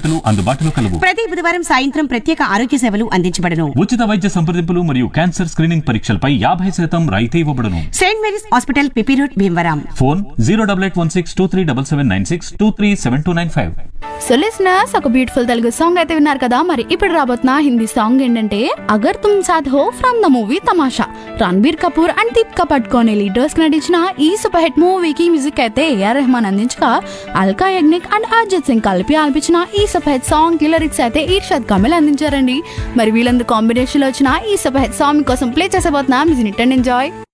సేవలు అందుబాటులో కలవు ప్రతి బుధవారం సాయంత్రం ప్రత్యేక ఆరోగ్య సేవలు అందించబడును ఉచిత వైద్య సంప్రదింపులు మరియు క్యాన్సర్ స్క్రీనింగ్ పరీక్షలపై యాభై శాతం రాయితీ ఇవ్వబడును saint Mary's hospital PP road Bhimavaram phone zero double eight one six two three double seven nine six two three seven two nine five so listeners ఒక బ్యూటిఫుల్ తెలుగు సాంగ్ అయితే విన్నారు కదా మరి ఇప్పుడు రాబోతున్న హిందీ సాంగ్ ఏంటంటే అగర్ తుమ్ సాథ్ హో ఫ్రమ్ ద మూవీ తమాషా రణబీర్ కపూర్ అండ్ దీపికా పట్టుకొని లీడర్స్ నటించిన ఈ సూపర్ హిట్ మూవీకి మ్యూజిక్ అయితే ఏఆర్ రెహమాన్ అందించగా అల్కా యజ్ఞిక్ అండ్ అర్జిత్ సింగ్ కలిపి ఆలపించిన ఈ సూపర్ హిట్ సాంగ్ కి లిరిక్స్ అయితే ఈర్షద్ కమల్ అందించారండి మరి వీళ్ళందరూ కాంబినేషన్ లో వచ్చిన ఈ సూపర్ హిట్ సాంగ్ కోసం ప్లే చేసబోతున్నా మ్యూజిక్ అండ్ ఎంజాయ్